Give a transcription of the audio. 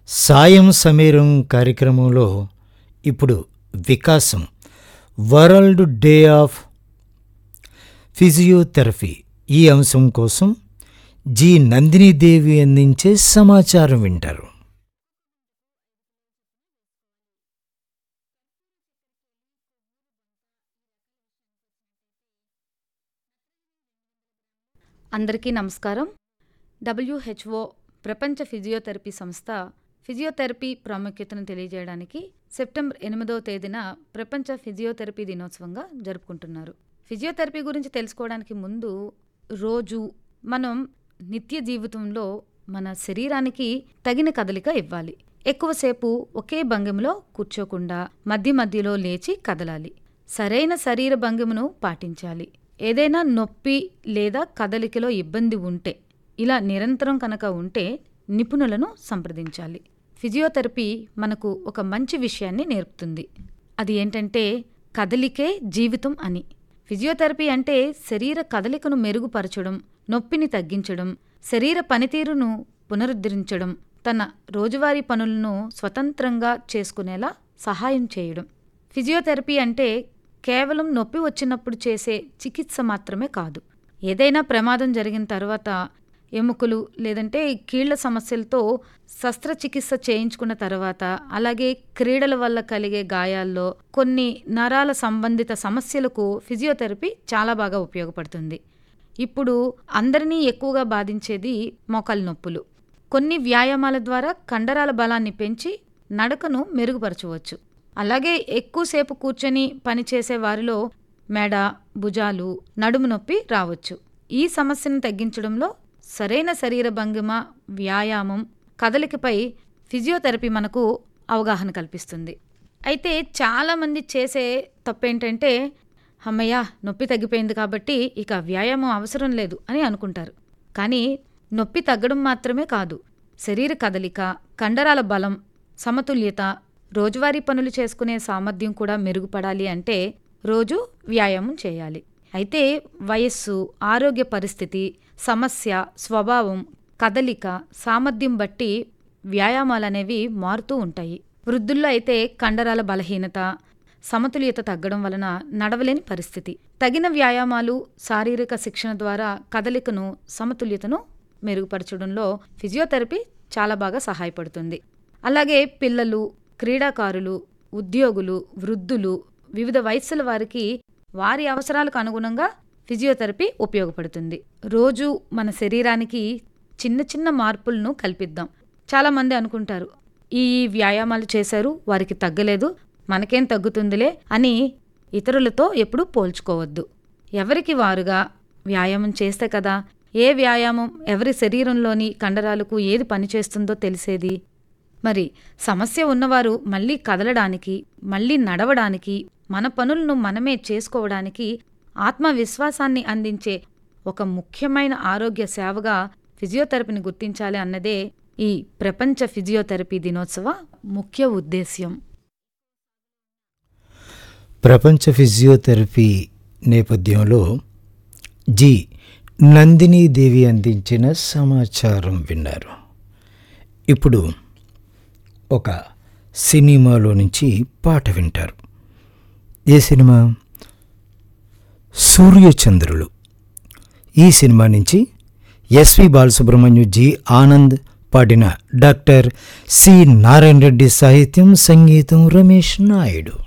సాయం సమీరం కార్యక్రమంలో ఇప్పుడు వికాసం వరల్డ్ డే ఆఫ్ ఫిజియోథెరపీ ఈ అంశం కోసం జి నందినీదేవి అందించే సమాచారం వింటారు అందరికీ నమస్కారం డబ్ల్యూహెచ్ఓ ప్రపంచ ఫిజియోథెరపీ సంస్థ ఫిజియోథెరపీ ప్రాముఖ్యతను తెలియజేయడానికి సెప్టెంబర్ ఎనిమిదవ తేదీన ప్రపంచ ఫిజియోథెరపీ దినోత్సవంగా జరుపుకుంటున్నారు ఫిజియోథెరపీ గురించి తెలుసుకోవడానికి ముందు రోజు మనం నిత్య జీవితంలో మన శరీరానికి తగిన కదలిక ఇవ్వాలి ఎక్కువసేపు ఒకే భంగిమలో కూర్చోకుండా మధ్య మధ్యలో లేచి కదలాలి సరైన శరీర భంగిమను పాటించాలి ఏదైనా నొప్పి లేదా కదలికలో ఇబ్బంది ఉంటే ఇలా నిరంతరం కనుక ఉంటే నిపుణులను సంప్రదించాలి ఫిజియోథెరపీ మనకు ఒక మంచి విషయాన్ని నేర్పుతుంది అది ఏంటంటే కదలికే జీవితం అని ఫిజియోథెరపీ అంటే శరీర కదలికను మెరుగుపరచడం నొప్పిని తగ్గించడం శరీర పనితీరును పునరుద్ధరించడం తన రోజువారీ పనులను స్వతంత్రంగా చేసుకునేలా సహాయం చేయడం ఫిజియోథెరపీ అంటే కేవలం నొప్పి వచ్చినప్పుడు చేసే చికిత్స మాత్రమే కాదు ఏదైనా ప్రమాదం జరిగిన తర్వాత ఎముకలు లేదంటే కీళ్ల సమస్యలతో శస్త్రచికిత్స చేయించుకున్న తర్వాత అలాగే క్రీడల వల్ల కలిగే గాయాల్లో కొన్ని నరాల సంబంధిత సమస్యలకు ఫిజియోథెరపీ చాలా బాగా ఉపయోగపడుతుంది ఇప్పుడు అందరినీ ఎక్కువగా బాధించేది మోకాలు నొప్పులు కొన్ని వ్యాయామాల ద్వారా కండరాల బలాన్ని పెంచి నడకను మెరుగుపరచవచ్చు అలాగే ఎక్కువసేపు కూర్చొని పనిచేసే వారిలో మెడ భుజాలు నడుము నొప్పి రావచ్చు ఈ సమస్యను తగ్గించడంలో సరైన శరీర భంగిమ వ్యాయామం కదలికపై ఫిజియోథెరపీ మనకు అవగాహన కల్పిస్తుంది అయితే చాలామంది చేసే తప్పేంటంటే అమ్మయ్య నొప్పి తగ్గిపోయింది కాబట్టి ఇక వ్యాయామం అవసరం లేదు అని అనుకుంటారు కానీ నొప్పి తగ్గడం మాత్రమే కాదు శరీర కదలిక కండరాల బలం సమతుల్యత రోజువారీ పనులు చేసుకునే సామర్థ్యం కూడా మెరుగుపడాలి అంటే రోజు వ్యాయామం చేయాలి అయితే వయస్సు ఆరోగ్య పరిస్థితి సమస్య స్వభావం కదలిక సామర్థ్యం బట్టి వ్యాయామాలు అనేవి మారుతూ ఉంటాయి వృద్ధుల్లో అయితే కండరాల బలహీనత సమతుల్యత తగ్గడం వలన నడవలేని పరిస్థితి తగిన వ్యాయామాలు శారీరక శిక్షణ ద్వారా కదలికను సమతుల్యతను మెరుగుపరచడంలో ఫిజియోథెరపీ చాలా బాగా సహాయపడుతుంది అలాగే పిల్లలు క్రీడాకారులు ఉద్యోగులు వృద్ధులు వివిధ వయస్సుల వారికి వారి అవసరాలకు అనుగుణంగా ఫిజియోథెరపీ ఉపయోగపడుతుంది రోజు మన శరీరానికి చిన్న చిన్న మార్పులను కల్పిద్దాం చాలామంది అనుకుంటారు ఈ ఈ వ్యాయామాలు చేశారు వారికి తగ్గలేదు మనకేం తగ్గుతుందిలే అని ఇతరులతో ఎప్పుడూ పోల్చుకోవద్దు ఎవరికి వారుగా వ్యాయామం చేస్తే కదా ఏ వ్యాయామం ఎవరి శరీరంలోని కండరాలకు ఏది పనిచేస్తుందో తెలిసేది మరి సమస్య ఉన్నవారు మళ్ళీ కదలడానికి మళ్ళీ నడవడానికి మన పనులను మనమే చేసుకోవడానికి ఆత్మవిశ్వాసాన్ని అందించే ఒక ముఖ్యమైన ఆరోగ్య సేవగా ఫిజియోథెరపీని గుర్తించాలి అన్నదే ఈ ప్రపంచ ఫిజియోథెరపీ దినోత్సవ ముఖ్య ఉద్దేశ్యం ప్రపంచ ఫిజియోథెరపీ నేపథ్యంలో జి నందినీదేవి అందించిన సమాచారం విన్నారు ఇప్పుడు ఒక సినిమాలో నుంచి పాట వింటారు ఏ సినిమా సూర్యచంద్రులు ఈ సినిమా నుంచి ఎస్వి బాలసుబ్రహ్మణ్యం జి ఆనంద్ పాడిన డాక్టర్ సి నారాయణ రెడ్డి సాహిత్యం సంగీతం రమేష్ నాయుడు